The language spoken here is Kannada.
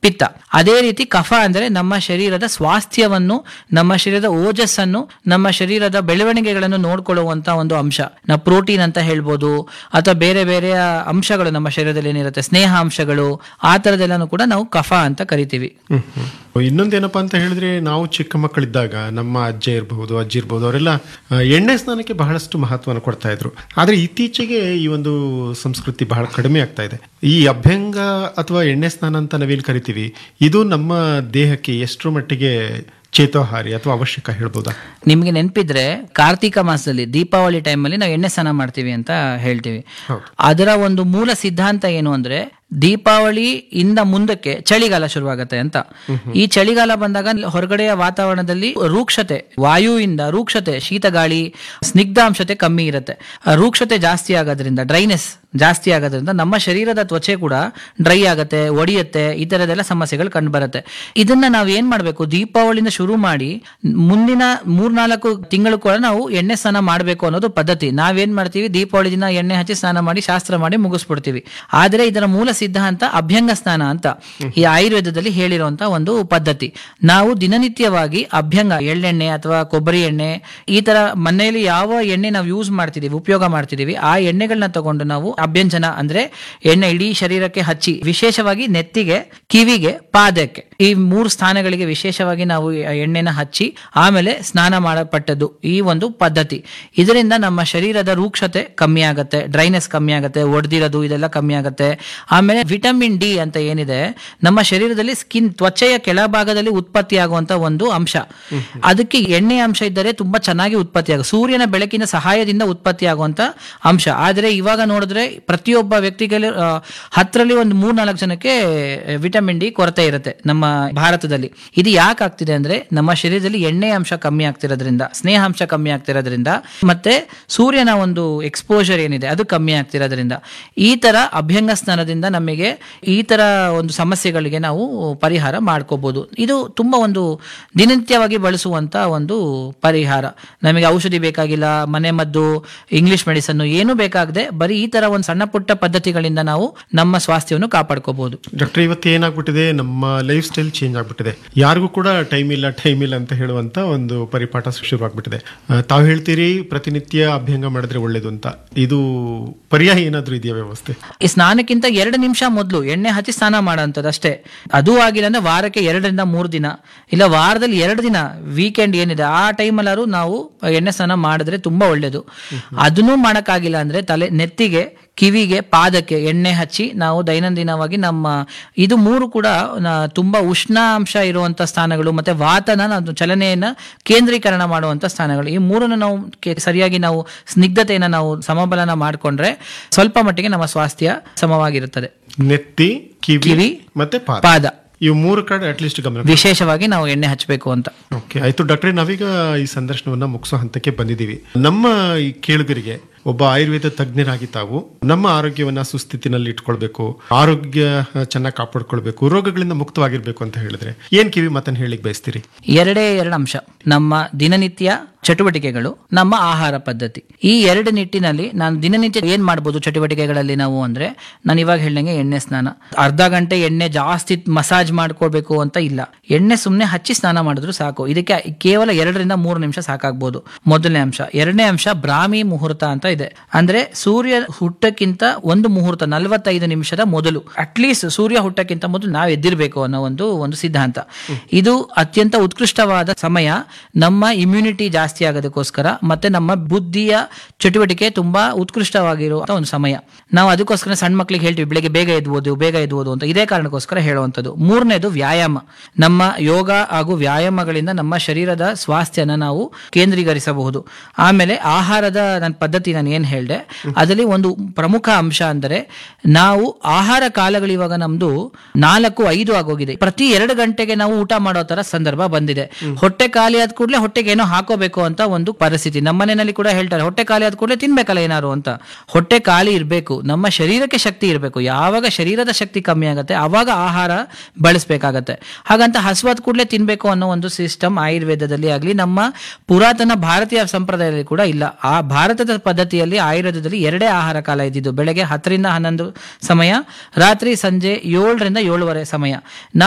ಪಿತ್ತ ಅದೇ ರೀತಿ ಕಫ ಅಂದ್ರೆ ನಮ್ಮ ಶರೀರದ ಸ್ವಾಸ್ಥ್ಯವನ್ನು ನಮ್ಮ ಶರೀರದ ಓಜಸ್ಸನ್ನು ನಮ್ಮ ಶರೀರದ ಬೆಳವಣಿಗೆಗಳನ್ನು ನೋಡ್ಕೊಳ್ಳುವಂತ ಒಂದು ಅಂಶ ನಾವು ಪ್ರೋಟೀನ್ ಅಂತ ಹೇಳ್ಬೋದು ಅಥವಾ ಬೇರೆ ಬೇರೆ ಅಂಶಗಳು ನಮ್ಮ ಶರೀರದಲ್ಲಿ ಏನಿರುತ್ತೆ ಸ್ನೇಹ ಅಂಶಗಳು ಆ ತರದೆಲ್ಲನೂ ಕೂಡ ನಾವು ಕಫ ಅಂತ ಕರಿತೀವಿ ಹ್ಮ್, ಹ್ಮ್. ಇನ್ನೊಂದೇನಪ್ಪಾ ಅಂತ ಹೇಳಿದ್ರೆ ನಾವು ಚಿಕ್ಕ ಮಕ್ಕಳಿದ್ದಾಗ ನಮ್ಮ ಅಜ್ಜ ಇರಬಹುದು ಅಜ್ಜಿ ಇರಬಹುದು ಅವರೆಲ್ಲ ಆ, ಎಣ್ಣೆ ಸ್ನಾನಕ್ಕೆ ಬಹಳಷ್ಟು ಮಹತ್ವನ ಕೊಡ್ತಾ ಇದ್ರು ಆದ್ರೆ ಇತ್ತೀಚೆಗೆ ಈ ಒಂದು ಸಂಸ್ಕೃತಿ ಬಹಳ ಕಡಿಮೆ ಆಗ್ತಾ ಇದೆ ಈ ಅಭ್ಯಂಗ ಅಥವಾ ಎಣ್ಣೆ ಸ್ನಾನ ಅಂತ ನಾವೇನು ಕರಿತೀವಿ ಇದು ನಮ್ಮ ದೇಹಕ್ಕೆ ಎಷ್ಟರ ಮಟ್ಟಿಗೆ ಚೇತೋಹಾರಿ ಅಥವಾ ಅವಶ್ಯಕ ಹೇಳ್ಬೋದಾ ನಿಮ್ಗೆ ನೆನಪಿದ್ರೆ ಕಾರ್ತಿಕ ಮಾಸದಲ್ಲಿ ದೀಪಾವಳಿ ಟೈಮಲ್ಲಿ ನಾವು ಎಣ್ಣೆ ಸ್ನಾನ ಮಾಡ್ತೀವಿ ಅಂತ ಹೇಳ್ತೀವಿ ಅದರ ಒಂದು ಮೂಲ ಸಿದ್ಧಾಂತ ಏನು ಅಂದ್ರೆ ದೀಪಾವಳಿ ಇಂದ ಮುಂದಕ್ಕೆ ಚಳಿಗಾಲ ಶುರುವಾಗತ್ತೆ ಅಂತ ಈ ಚಳಿಗಾಲ ಬಂದಾಗ ಹೊರಗಡೆಯ ವಾತಾವರಣದಲ್ಲಿ ರೂಕ್ಷತೆ ವಾಯುವಿಂದ ರೂಕ್ಷತೆ ಶೀತ ಗಾಳಿ ಸ್ನಿಗ್ಧಾಂಶತೆ ಕಮ್ಮಿ ಇರುತ್ತೆ ಆ ರೂಕ್ಷತೆ ಜಾಸ್ತಿ ಆಗೋದ್ರಿಂದ ಡ್ರೈನೆಸ್ ಜಾಸ್ತಿ ಆಗೋದ್ರಿಂದ ನಮ್ಮ ಶರೀರದ ತ್ವಚೆ ಕೂಡ ಡ್ರೈ ಆಗತ್ತೆ ಒಡೆಯುತ್ತೆ ಈ ತರದೆಲ್ಲ ಸಮಸ್ಯೆಗಳು ಕಂಡು ಬರುತ್ತೆ ಇದನ್ನ ನಾವು ಏನ್ ಮಾಡ್ಬೇಕು ದೀಪಾವಳಿಯಿಂದ ಶುರು ಮಾಡಿ ಮುಂದಿನ ಮೂರ್ನಾಲ್ಕು ತಿಂಗಳು ಕೂಡ ನಾವು ಎಣ್ಣೆ ಸ್ನಾನ ಮಾಡಬೇಕು ಅನ್ನೋದು ಪದ್ಧತಿ ನಾವೇನ್ ಮಾಡ್ತೀವಿ ದೀಪಾವಳಿ ದಿನ ಎಣ್ಣೆ ಹಚ್ಚಿ ಸ್ನಾನ ಮಾಡಿ ಶಾಸ್ತ್ರ ಮಾಡಿ ಮುಗಿಸ್ಬಿಡ್ತೀವಿ ಆದ್ರೆ ಇದರ ಮೂಲ ಸಿದ್ಧಾಂತ ಅಭ್ಯಂಗ ಸ್ನಾನ ಅಂತ ಈ ಆಯುರ್ವೇದದಲ್ಲಿ ಹೇಳಿರುವಂತ ಒಂದು ಪದ್ಧತಿ ನಾವು ದಿನನಿತ್ಯವಾಗಿ ಅಭ್ಯಂಗ ಎಳ್ಳೆಣ್ಣೆ ಅಥವಾ ಕೊಬ್ಬರಿ ಎಣ್ಣೆ ಈ ತರ ಮನೆಯಲ್ಲಿ ಯಾವ ಎಣ್ಣೆ ನಾವು ಯೂಸ್ ಮಾಡ್ತಿದೀವಿ ಉಪಯೋಗ ಮಾಡ್ತಿದೀವಿ ಆ ಎಣ್ಣೆಗಳನ್ನ ತಗೊಂಡು ನಾವು ಅಭ್ಯಂಜನ ಅಂದ್ರೆ ಎಣ್ಣೆ ಇಡೀ ಶರೀರಕ್ಕೆ ಹಚ್ಚಿ ವಿಶೇಷವಾಗಿ ನೆತ್ತಿಗೆ ಕಿವಿಗೆ ಪಾದಕ್ಕೆ ಈ ಮೂರು ಸ್ಥಾನಗಳಿಗೆ ವಿಶೇಷವಾಗಿ ನಾವು ಆ ಎಣ್ಣೆನ ಹಚ್ಚಿ ಆಮೇಲೆ ಸ್ನಾನ ಮಾಡಲ್ಪಟ್ಟದ್ದು ಈ ಒಂದು ಪದ್ಧತಿ ಇದರಿಂದ ನಮ್ಮ ಶರೀರದ ರೂಕ್ಷತೆ ಕಮ್ಮಿ ಆಗುತ್ತೆ ಡ್ರೈನೆಸ್ ಕಮ್ಮಿ ಆಗುತ್ತೆ ಒಡೆದಿರೋದು ಇದೆಲ್ಲ ಕಮ್ಮಿ ಆಗುತ್ತೆ ಆಮೇಲೆ ವಿಟಮಿನ್ ಡಿ ಅಂತ ಏನಿದೆ ನಮ್ಮ ಶರೀರದಲ್ಲಿ ಸ್ಕಿನ್ ತ್ವಚೆಯ ಕೆಳಭಾಗದಲ್ಲಿ ಉತ್ಪತ್ತಿ ಆಗುವಂತ ಒಂದು ಅಂಶ ಅದಕ್ಕೆ ಎಣ್ಣೆ ಅಂಶ ಇದ್ದರೆ ತುಂಬಾ ಚೆನ್ನಾಗಿ ಉತ್ಪತ್ತಿ ಆಗ ಸೂರ್ಯನ ಬೆಳಕಿನ ಸಹಾಯದಿಂದ ಉತ್ಪತ್ತಿ ಆಗುವಂತ ಅಂಶ ಆದ್ರೆ ಇವಾಗ ನೋಡಿದ್ರೆ ಪ್ರತಿಯೊಬ್ಬ ವ್ಯಕ್ತಿಗೆ ಹತ್ತರಲ್ಲಿ ಒಂದು ಮೂರ್ ನಾಲ್ಕು ಜನಕ್ಕೆ ವಿಟಮಿನ್ ಡಿ ಕೊರತೆ ಇರುತ್ತೆ ನಮ್ಮ ಭಾರತದಲ್ಲಿ ಇದು ಯಾಕೆ ಆಗ್ತಿದೆ ಅಂದ್ರೆ ನಮ್ಮ ಶರೀರದಲ್ಲಿ ಎಣ್ಣೆ ಅಂಶ ಕಮ್ಮಿ ಆಗ್ತಿರೋದ್ರಿಂದ ಸ್ನೇಹಾಂಶ ಕಮ್ಮಿ ಆಗ್ತಿರೋದ್ರಿಂದ ಮತ್ತೆ ಸೂರ್ಯನ ಒಂದು ಎಕ್ಸ್ಪೋಜರ್ ಏನಿದೆ ಅದು ಕಮ್ಮಿ ಆಗ್ತಿರೋದ್ರಿಂದ ಈ ತರ ಅಭ್ಯಂಗ ಸ್ನಾನದಿಂದ ನಮಗೆ ಈ ತರ ಒಂದು ಸಮಸ್ಯೆಗಳಿಗೆ ನಾವು ಪರಿಹಾರ ಮಾಡ್ಕೋಬಹುದು ಇದು ತುಂಬಾ ಒಂದು ದಿನನಿತ್ಯವಾಗಿ ಬಳಸುವಂತ ಒಂದು ಪರಿಹಾರ ನಮಗೆ ಔಷಧಿ ಬೇಕಾಗಿಲ್ಲ ಮನೆ ಮದ್ದು ಇಂಗ್ಲಿಷ್ ಮೆಡಿಸನ್ ಏನು ಬೇಕಾಗದೆ ಬರೀ ಈ ತರ ಒಂದು ಸಣ್ಣ ಪುಟ್ಟ ಪದ್ಧತಿಗಳಿಂದ ನಾವು ನಮ್ಮ ಸ್ವಾಸ್ಥ್ಯವನ್ನು ಕಾಪಾಡ್ಕೋಬಹುದು ಡಾಕ್ಟರ್ ಇವತ್ತು ಏನಾಗ್ಬಿಟ್ಟಿದೆ ನಮ್ಮ ಲೈಫ್ ಸ್ಟೈಲ್ ಚೇಂಜ್ ಆಗ್ಬಿಟ್ಟಿದೆ ಯಾರಿಗೂ ಕೂಡ ಟೈಮ್ ಇಲ್ಲ ಟೈಮ್ ಇಲ್ಲ ಅಂತ ಹೇಳುವಂತ ಒಂದು ಪರಿಪಾಠ ಶುರುವಾಗ್ಬಿಟ್ಟಿದೆ ಆ, ತಾವು ಹೇಳ್ತೀರಿ ಪ್ರತಿನಿತ್ಯ ಅಭ್ಯಂಗ ಮಾಡಿದ್ರೆ ಒಳ್ಳೇದು ಅಂತ ಇದು ಪರ್ಯಾಯ ಏನಾದ್ರೂ ಇದೆಯಾ ವ್ಯವಸ್ಥೆ ಈ ಸ್ನಾನಕ್ಕಿಂತ ಎರಡು ನಿಮಿಷ ಮೊದಲು ಎಣ್ಣೆ ಹಚ್ಚಿ ಸ್ನಾನ ಮಾಡೋಂಥದ್ದು ಅಷ್ಟೇ ಅದು ಆಗಿಲ್ಲ ಅಂದ್ರೆ ವಾರಕ್ಕೆ ಎರಡರಿಂದ ಮೂರು ದಿನ ಇಲ್ಲ ವಾರದಲ್ಲಿ ಎರಡು ದಿನ ವೀಕೆಂಡ್ ಏನಿದೆ ಆ ಟೈಮಲ್ಲಾರು ನಾವು ಎಣ್ಣೆ ಸ್ನಾನ ಮಾಡಿದ್ರೆ ತುಂಬಾ ಒಳ್ಳೇದು ಅದನ್ನೂ ಮಾಡಕ್ಕಾಗಿಲ್ಲ ಅಂದ್ರೆ ತಲೆ ನೆತ್ತಿಗೆ ಕಿವಿಗೆ ಪಾದಕ್ಕೆ ಎಣ್ಣೆ ಹಚ್ಚಿ ನಾವು ದೈನಂದಿನವಾಗಿ ನಮ್ಮ ಇದು ಮೂರು ಕೂಡ ನ- ತುಂಬಾ ಉಷ್ಣಾಂಶ ಇರುವಂತ ಸ್ಥಾನಗಳು ಮತ್ತೆ ವಾತನ ನಾವು ಚಲನೆಯನ್ನ ಕೇಂದ್ರೀಕರಣ ಮಾಡುವಂತ ಸ್ಥಾನಗಳು ಈ ಮೂರನ್ನು ನಾವು ಕೆ- ಸರಿಯಾಗಿ ನಾವು ಸ್ನಿಗ್ಧತೆಯನ್ನ ನಾವು ಸಮಬಲನ ಮಾಡಿಕೊಂಡ್ರೆ ಸ್ವಲ್ಪ ಮಟ್ಟಿಗೆ ನಮ್ಮ ಸ್ವಾಸ್ಥ್ಯ ಸಮವಾಗಿರುತ್ತದೆ ನೆತ್ತಿ ಕಿವಿ ಕಿವಿ, ಮತ್ತೆ ಪಾದ ಪಾದ ಇವು ಮೂರು ಕಡೆ ಅಟ್ಲೀಸ್ಟ್ ಗಮನ ವಿಶೇಷವಾಗಿ ನಾವು ಎಣ್ಣೆ ಹಚ್ಚಬೇಕು ಅಂತ ಓಕೆ ಆಯ್ತು ಡಾಕ್ಟ್ರೆ ನಾವೀಗ ಈ ಸಂದರ್ಶನವನ್ನ ಮುಗಿಸೋ ಹಂತಕ್ಕೆ ಬಂದಿದ್ದೀವಿ ನಮ್ಮ ಈ ಕೇಳುಗರಿಗೆ ಒಬ್ಬ ಆಯುರ್ವೇದ ತಜ್ಞರಾಗಿ ತಾವು ನಮ್ಮ ಆರೋಗ್ಯವನ್ನ ಸುಸ್ಥಿತಿನಲ್ಲಿ ಇಟ್ಕೊಳ್ಬೇಕು ಆರೋಗ್ಯ ಚೆನ್ನಾಗಿ ಕಾಪಾಡ್ಕೊಳ್ಬೇಕು ರೋಗಗಳಿಂದ ಮುಕ್ತವಾಗಿರ್ಬೇಕು ಅಂತ ಹೇಳಿದ್ರೆ ಏನ್ ಕಿವಿ ಮಾತನ್ನ ಹೇಳಿಕ್ ಬಯಸ್ತೀರಿ ಎರಡೇ ಎರಡು ಅಂಶ ನಮ್ಮ ದಿನನಿತ್ಯ ಚಟುವಟಿಕೆಗಳು ನಮ್ಮ ಆಹಾರ ಪದ್ಧತಿ ಈ ಎರಡು ನಿಟ್ಟಿನಲ್ಲಿ ನಾನು ದಿನನಿತ್ಯ ಏನ್ ಮಾಡ್ಬೋದು ಚಟುವಟಿಕೆಗಳಲ್ಲಿ ನಾವು ಅಂದ್ರೆ ನಾನು ಇವಾಗ ಹೇಳ್ದಂಗೆ ಎಣ್ಣೆ ಸ್ನಾನ ಅರ್ಧ ಗಂಟೆ ಎಣ್ಣೆ ಜಾಸ್ತಿ ಮಸಾಜ್ ಮಾಡ್ಕೋಬೇಕು ಅಂತ ಇಲ್ಲ ಎಣ್ಣೆ ಸುಮ್ಮನೆ ಹಚ್ಚಿ ಸ್ನಾನ ಮಾಡಿದ್ರು ಸಾಕು ಇದಕ್ಕೆ ಕೇವಲ ಎರಡರಿಂದ ಮೂರು ನಿಮಿಷ ಸಾಕಾಗ್ಬೋದು ಮೊದಲನೇ ಅಂಶ ಎರಡನೇ ಅಂಶ ಬ್ರಾಹ್ಮಿ ಮುಹೂರ್ತ ಅಂತ ಇದೆ ಅಂದ್ರೆ ಸೂರ್ಯ ಹುಟ್ಟಕ್ಕಿಂತ ಒಂದು ಮುಹೂರ್ತ ನಲವತ್ತೈದು ನಿಮಿಷದ ಮೊದಲು ಅಟ್ಲೀಸ್ಟ್ ಸೂರ್ಯ ಹುಟ್ಟಕ್ಕಿಂತ ಮೊದಲು ನಾವು ಎದ್ದಿರ್ಬೇಕು ಅನ್ನೋ ಒಂದು ಒಂದು ಸಿದ್ಧಾಂತ ಇದು ಅತ್ಯಂತ ಉತ್ಕೃಷ್ಟವಾದ ಸಮಯ ನಮ್ಮ ಇಮ್ಯುನಿಟಿ ಜಾಸ್ತಿ ಆಗೋದಕ್ಕೋಸ್ಕರ ಮತ್ತೆ ನಮ್ಮ ಬುದ್ಧಿಯ ಚಟುವಟಿಕೆ ತುಂಬಾ ಉತ್ಕೃಷ್ಟವಾಗಿರುವಂತ ಒಂದು ಸಮಯ ನಾವು ಅದಕ್ಕೋಸ್ಕರ ಸಣ್ಣ ಮಕ್ಳಿಗೆ ಹೇಳ್ತೀವಿ ಬೆಳಿಗ್ಗೆ ಬೇಗ ಎದ್ಬೋದು ಬೇಗ ಎದ್ಬೋದು ಅಂತ ಇದೇ ಕಾರಣಕ್ಕೋಸ್ಕರ ಹೇಳುವಂಥದ್ದು ಮೂರನೇದು ವ್ಯಾಯಾಮ ನಮ್ಮ ಯೋಗ ಹಾಗೂ ವ್ಯಾಯಾಮಗಳಿಂದ ನಮ್ಮ ಶರೀರದ ಸ್ವಾಸ್ಥ್ಯನ ನಾವು ಕೇಂದ್ರೀಕರಿಸಬಹುದು ಆಮೇಲೆ ಆಹಾರದ ನನ್ನ ಪದ್ಧತಿ ನಾನು ಏನ್ ಹೇಳಿದೆ ಅದರಲ್ಲಿ ಒಂದು ಪ್ರಮುಖ ಅಂಶ ಅಂದರೆ ನಾವು ಆಹಾರ ಕಾಲಗಳು ಇವಾಗ ನಮ್ದು ನಾಲ್ಕು ಐದು ಆಗೋಗಿದೆ ಪ್ರತಿ ಎರಡು ಗಂಟೆಗೆ ನಾವು ಊಟ ಮಾಡೋ ತರ ಸಂದರ್ಭ ಬಂದಿದೆ ಹೊಟ್ಟೆ ಖಾಲಿ ಆದ ಕೂಡಲೇ ಹೊಟ್ಟೆಗೆ ಏನೋ ಹಾಕೋಬೇಕು ಅಂತ ಒಂದು ಪರಿಸ್ಥಿತಿ ನಮ್ಮ ಮನೆಯಲ್ಲಿ ಕೂಡ ಹೇಳ್ತಾರೆ ಹೊಟ್ಟೆ ಖಾಲಿ ಆದ ಕೂಡಲೇ ತಿನ್ಬೇಕಲ್ಲ ಏನಾರು ಅಂತ ಹೊಟ್ಟೆ ಖಾಲಿ ಇರಬೇಕು ನಮ್ಮ ಶರೀರಕ್ಕೆ ಶಕ್ತಿ ಇರಬೇಕು ಯಾವಾಗ ಶರೀರದ ಶಕ್ತಿ ಕಮ್ಮಿ ಆಗುತ್ತೆ ಅವಾಗ ಆಹಾರ ಬಳಸಬೇಕಾಗತ್ತೆ ಹಾಗಂತ ಹಸುವಾದ ಕೂಡಲೇ ತಿನ್ಬೇಕು ಅನ್ನೋ ಒಂದು ಸಿಸ್ಟಮ್ ಆಯುರ್ವೇದದಲ್ಲಿ ಆಗಲಿ ನಮ್ಮ ಪುರಾತನ ಭಾರತೀಯ ಸಂಪ್ರದಾಯದಲ್ಲಿ ಕೂಡ ಇಲ್ಲ ಆ ಭಾರತದ ಪದ್ಧತಿಯಲ್ಲಿ ಆಯುರ್ವೇದದಲ್ಲಿ ಎರಡೇ ಆಹಾರ ಕಾಲ ಇದ್ದಿದ್ದು ಬೆಳಗ್ಗೆ ಹತ್ತರಿಂದ ಹನ್ನೊಂದು ಸಮಯ ರಾತ್ರಿ ಸಂಜೆ ಏಳರಿಂದ ಏಳುವರೆ ಸಮಯ